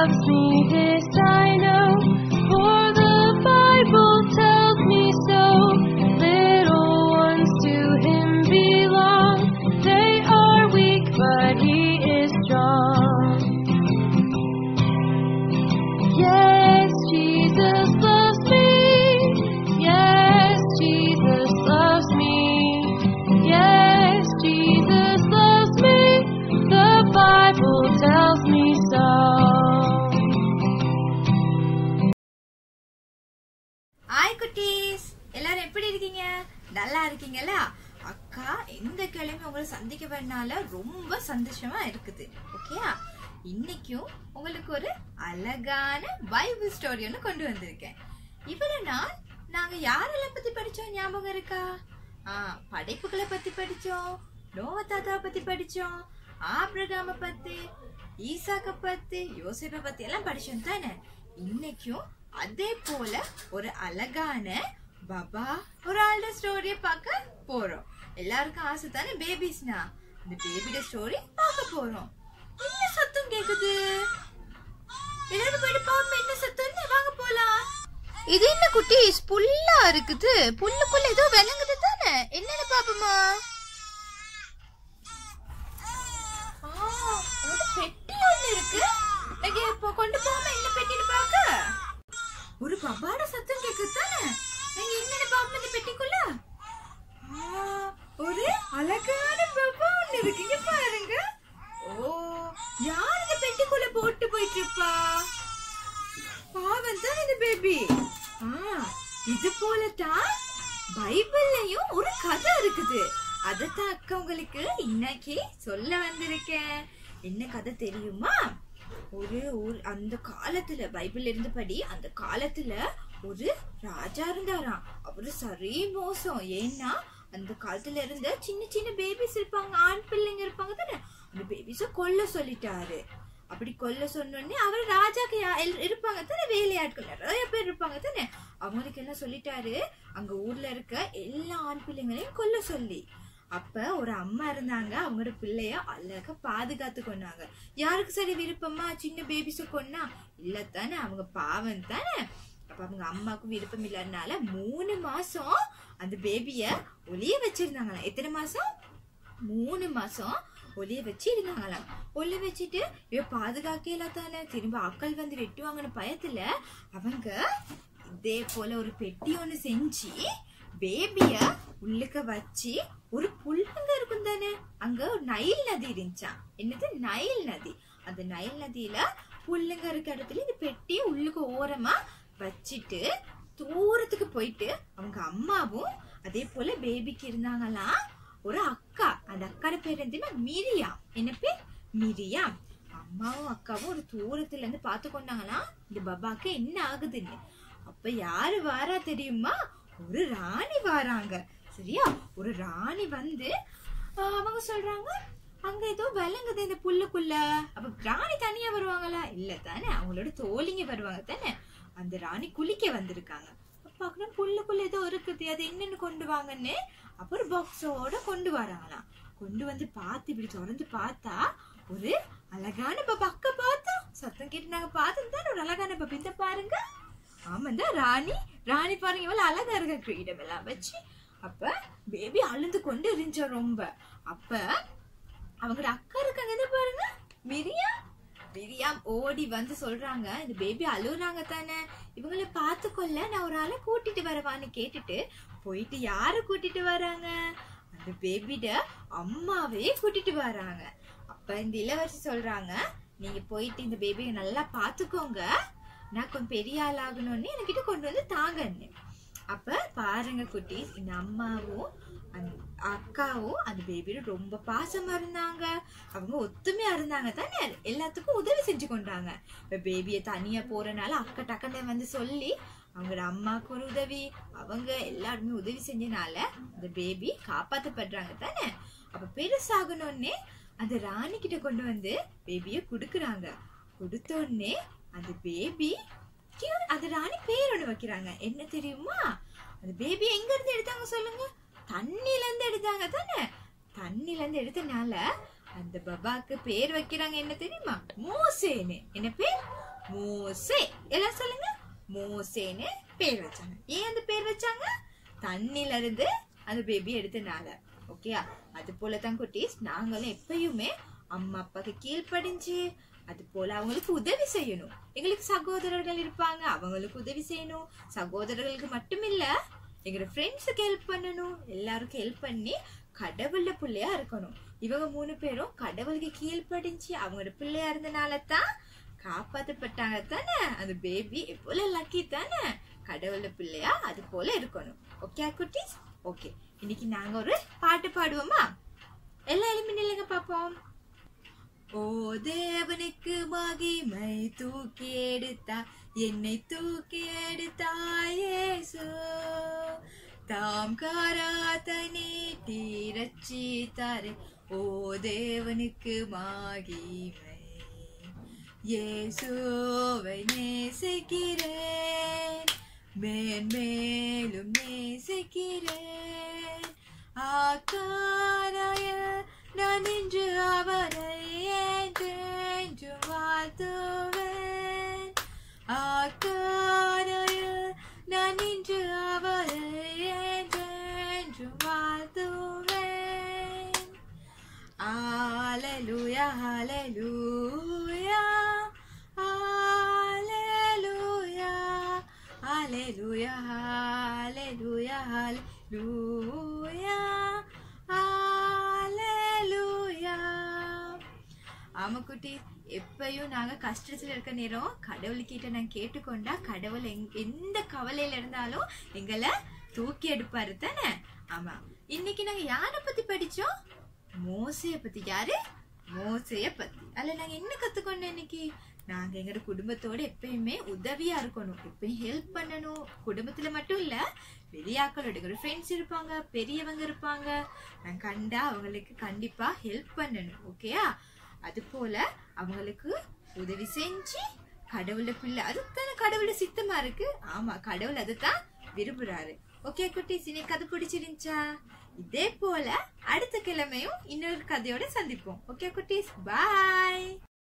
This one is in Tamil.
loves me, this I know. For the Bible tells me so. Little ones to him belong. They are weak, but he is strong. Yes, Jesus loves me. Yes, Jesus loves me. Yes, Jesus loves me. The Bible tells me so. ஹாய் குட்டீஸ் எல்லாரும் எப்படி இருக்கீங்க நல்லா இருக்கீங்களா அக்கா எந்த கிழமை உங்களை சந்திக்க பண்ணால ரொம்ப சந்தோஷமா இருக்குது ஓகேயா இன்னைக்கும் உங்களுக்கு ஒரு அழகான பைபிள் ஸ்டோரி ஒன்று கொண்டு வந்திருக்கேன் இவ்வளவு நாள் நாங்க யாரெல்லாம் பத்தி படிச்சோம் ஞாபகம் இருக்கா ஆ படைப்புகளை பத்தி படிச்சோம் நோவ தாத்தாவை பத்தி படிச்சோம் ஆபிரகாம பத்தி ஈசாக்க பத்தி யோசேப்பை பத்தி எல்லாம் படிச்சோம் தானே இன்னைக்கும் அதே போல ஒரு அழகான பாபா ஒரு ஆளோட ஸ்டோரிய பார்க்க போறோம் எல்லாருக்கும் ஆசை தானே பேபிஸ்னா இந்த பேபியோட ஸ்டோரி பார்க்க போறோம் என்ன சத்தம் கேக்குது எல்லாரும் போயிட்டு பாப்போம் என்ன சத்தம்னு வாங்க போலாம் இது என்ன குட்டீஸ் புல்லா இருக்குது புல்லுக்குள்ள ஏதோ விளங்குது தானே என்னன்னு பாப்போமா ஆ, ஒரு பெட்டி ஒண்ணு இருக்கு இங்க இப்போ கொண்டு போகாம என்ன பெட்டின்னு பாக்க ஒரு பபாட சத்தம் கேக்குது தானே நீங்க என்னன்னு பாப்போம் இந்த பெட்டிக்குள்ள ஆ, ஒரு அழகான பபா ஒண்ணு இருக்கு இங்க பாருங்க ஓ யார் இந்த பெட்டிக்குள்ள போட்டு போயிட்டு இருப்பா பாவம் தான் இந்த பேபி இது போலதான் பைபிள்லயும் ஒரு கதை இருக்குது அதத்தான் அக்கா உங்களுக்கு இன்னைக்கு சொல்ல வந்திருக்கேன் என்ன கதை தெரியுமா ஒரு ஒரு அந்த காலத்துல பைபிள் இருந்தபடி அந்த காலத்துல ஒரு ராஜா இருந்தாராம் அவரு சரி மோசம் ஏன்னா அந்த காலத்துல இருந்த சின்ன சின்ன பேபிஸ் இருப்பாங்க ஆண் பிள்ளைங்க இருப்பாங்க தானே அந்த பேபிஸ கொல்ல சொல்லிட்டாரு அப்படி கொல்ல சொன்னோடனே அவர் ராஜாக்கு யா- எல்- இருப்பாங்க தானே வேலையாட்கள் நிறைய பேர் இருப்பாங்க தானே அவங்களுக்கு என்ன சொல்லிட்டாரு அங்க ஊர்ல இருக்க எல்லா ஆண் பிள்ளைங்களையும் கொல்ல சொல்லி அப்ப ஒரு அம்மா இருந்தாங்க அவங்களோட பிள்ளைய அழகா பாதுகாத்து கொண்டாங்க யாருக்கு சரி விருப்பமா சின்ன பேபிஸ கொன்னா இல்ல தானே அவங்க பாவம் தானே அப்ப அவங்க அம்மாவுக்கும் விருப்பம் இல்லாதனால மூணு மாசம் அந்த பேபிய ஒளிய வச்சிருந்தாங்களாம் எத்தனை மாசம் மூணு மாசம் ஒளிய வச்சு இருந்தாங்களாம் ஒளிய வச்சுட்டு இவ பாதுகாக்கல தானே திரும்ப அக்கள் வந்து வெட்டுவாங்கன்னு பயத்துல அவங்க இதே போல ஒரு பெட்டி ஒண்ணு செஞ்சு பேபிய உள்ளுக்க வச்சு ஒரு புல்லங்க இருக்கும் தானே அங்க ஒரு நைல் நதி இருந்துச்சாம் என்னது நைல் நதி அந்த நைல் நதியில புல்லுங்க இருக்க இடத்துல இந்த பெட்டியை உள்ளுக்கு ஓரமா வச்சுட்டு தூரத்துக்கு போயிட்டு அவங்க அம்மாவும் அதே போல பேபிக்கு இருந்தாங்களாம் ஒரு அக்கா அந்த அக்காட பேர் என்ன தெரியுமா மிரியாம் என்ன பேர் மிரியாம் அம்மாவும் அக்காவும் ஒரு தூரத்துல இருந்து பார்த்து கொண்டாங்களாம் இந்த பபாக்கு என்ன ஆகுதுன்னு அப்ப யாரு வாரா தெரியுமா ஒரு ராணி வாராங்க சரியா ஒரு ராணி வந்து ஆஹ், அவங்க சொல்றாங்க அங்க ஏதோ விளங்குது இந்த புல்லுக்குள்ள அப்ப ராணி தனியா வருவாங்களா இல்ல தானே அவங்களோட தோழிங்க வருவாங்க தானே அந்த ராணி குளிக்க வந்திருக்காங்க அப்ப பார்க்கணும் புல்லுக்குள்ள ஏதோ இருக்குது அது என்னன்னு கொண்டு வாங்கன்னு அப்ப ஒரு பாக்ஸோட கொண்டு வராங்களாம் கொண்டு வந்து பார்த்து இப்படி திறந்து பார்த்தா ஒரு அழகான பாப்பா அக்கா பார்த்தா சத்தம் கேட்டு நாங்க பார்த்தோம் தானே ஒரு அழகான பாப்பா இந்த பாருங்க ஆமாண்டா ராணி ராணி பாருங்க இவ்வளவு அழகா இருக்க கிரீடம் எல்லாம் வச்சு அப்ப பேபி அழுந்து கொண்டு இருந்துச்சா ரொம்ப அப்ப அவங்களோட அக்கா இருக்காங்க என்ன பாருங்க மிரியா மிரியாம் ஓடி வந்து சொல்றாங்க இந்த பேபி அழுகுறாங்க தானே இவங்களை பார்த்துக்கொள்ள நான் ஒரு ஆளை கூட்டிட்டு வரவான்னு கேட்டுட்டு போயிட்டு யார கூட்டிட்டு வராங்க அந்த பேபிட அம்மாவே கூட்டிட்டு வராங்க அப்ப இந்த இளவரசி சொல்றாங்க நீங்க போயிட்டு இந்த பேபியை நல்லா பாத்துக்கோங்க நான் கொஞ்சம் பெரிய ஆள் ஆகணும்னு என்கிட்ட கொண்டு வந்து தாங்கன்னு அப்ப பாருங்க குட்டீஸ் இந்த அம்மாவும் அந்த அக்காவும் அந்த பேபியோட ரொம்ப பாசமா இருந்தாங்க அவங்க ஒத்துமையா இருந்தாங்க தானே எல்லாத்துக்கும் உதவி செஞ்சு கொண்டாங்க இப்ப பேபிய தனியா போறனால அக்கா டக்குன்னு வந்து சொல்லி அவங்களோட அம்மாவுக்கு ஒரு உதவி அவங்க எல்லாருமே உதவி செஞ்சனால அந்த பேபி காப்பாத்தப்படுறாங்க தானே அப்ப பெருசாகணும்னே அந்த ராணி கிட்ட கொண்டு வந்து பேபிய குடுக்குறாங்க கொடுத்த உடனே அந்த பேபி அந்த ராணி பேர் ஒண்ணு வைக்கிறாங்க என்ன தெரியுமா அந்த பேபி எங்க இருந்து எடுத்தாங்க சொல்லுங்க தண்ணில இருந்து எடுத்தாங்க தானே தண்ணில இருந்து எடுத்தனால அந்த பபாக்கு பேர் வைக்கிறாங்க என்ன தெரியுமா மோசேன்னு என்ன பேர் மோசே எல்லாம் சொல்லுங்க மோசேன்னு பேர் வச்சாங்க ஏன் அந்த பேர் வச்சாங்க தண்ணில இருந்து அந்த பேபி எடுத்தனால ஓகேயா அது போல தான் குட்டீஸ் நாங்களும் எப்பயுமே அம்மா அப்பாக்கு கீழ்ப்படிஞ்சு அது போல அவங்களுக்கு உதவி செய்யணும் எங்களுக்கு சகோதரர்கள் இருப்பாங்க அவங்களுக்கு உதவி செய்யணும் சகோதரர்களுக்கு மட்டும் இல்ல எங்களோட ஃப்ரெண்ட்ஸுக்கு ஹெல்ப் பண்ணணும் எல்லாருக்கும் ஹெல்ப் பண்ணி கடவுள்ல பிள்ளையா இருக்கணும் இவங்க மூணு பேரும் கடவுளுக்கு கீழ்ப்படிஞ்சு அவங்களோட பிள்ளையா இருந்தனால தான் காப்பாத்தப்பட்டாங்க தானே அந்த பேபி எவ்வளவு லக்கி தானே கடவுள பிள்ளையா அது போல இருக்கணும் ஓகே குட்டீஸ் ஓகே இன்னைக்கு நாங்க ஒரு பாட்டு பாடுவோமா எல்லாம் எழுப்பி நில்லுங்க பாப்போம் ஓ தேவனுக்கு மகிமை தூக்கி எடுத்தா என்னை தூக்கி எடுத்தாயேசு தாம் காராத்த நீட்டி ரட்சித்தாரே ஓ தேவனுக்கு மகிமை இயேசுவை நேசிக்கிறேன் மேன்மேலும் நேசிக்கிறேன் ஆக்காராய நான் இன்று அவரை என்றென்று வாழ்த்துவேன் ஆக்காராய நான் இன்று அவரை என்றென்று வாழ்த்துவேன் Hallelujah, hallelujah, hallelujah, hallelujah, hallelujah, hallelujah, hallelujah. ஆமா குட்டி எப்பயும் நாங்க கஷ்டத்துல இருக்க நேரம் கடவுள்கிட்ட நான் கேட்டுக்கொண்டா கடவுள் எங்- எந்த கவலையில இருந்தாலும் எங்களை தூக்கி எடுப்பாரு தானே ஆமா இன்னைக்கு நாங்க யார பத்தி படிச்சோம் மோசைய பத்தி யாரு மோசைய பத்தி அதுல நாங்க என்ன கத்துக்கொண்டோம் இன்னைக்கு நாங்க எங்களோட குடும்பத்தோட எப்பயுமே உதவியா இருக்கணும் எப்பயும் ஹெல்ப் பண்ணணும் குடும்பத்துல மட்டும் இல்ல வெளியாக்களோட எங்களோட ஃப்ரெண்ட்ஸ் இருப்பாங்க பெரியவங்க இருப்பாங்க நான் கண்டா அவங்களுக்கு கண்டிப்பா ஹெல்ப் பண்ணணும் ஓகேயா அது போல அவங்களுக்கு உதவி செஞ்சு கடவுள பிள்ளை அதுதானே கடவுள சித்தமா இருக்கு ஆமா கடவுள் அதுதான் விரும்புறாரு ஓகே குட்டீஸ் இன்னைக்கு கதை பிடிச்சிருந்துச்சா இதே போல அடுத்த கிழமையும் இன்னொரு கதையோட சந்திப்போம் ஓகே குட்டீஸ் பாய்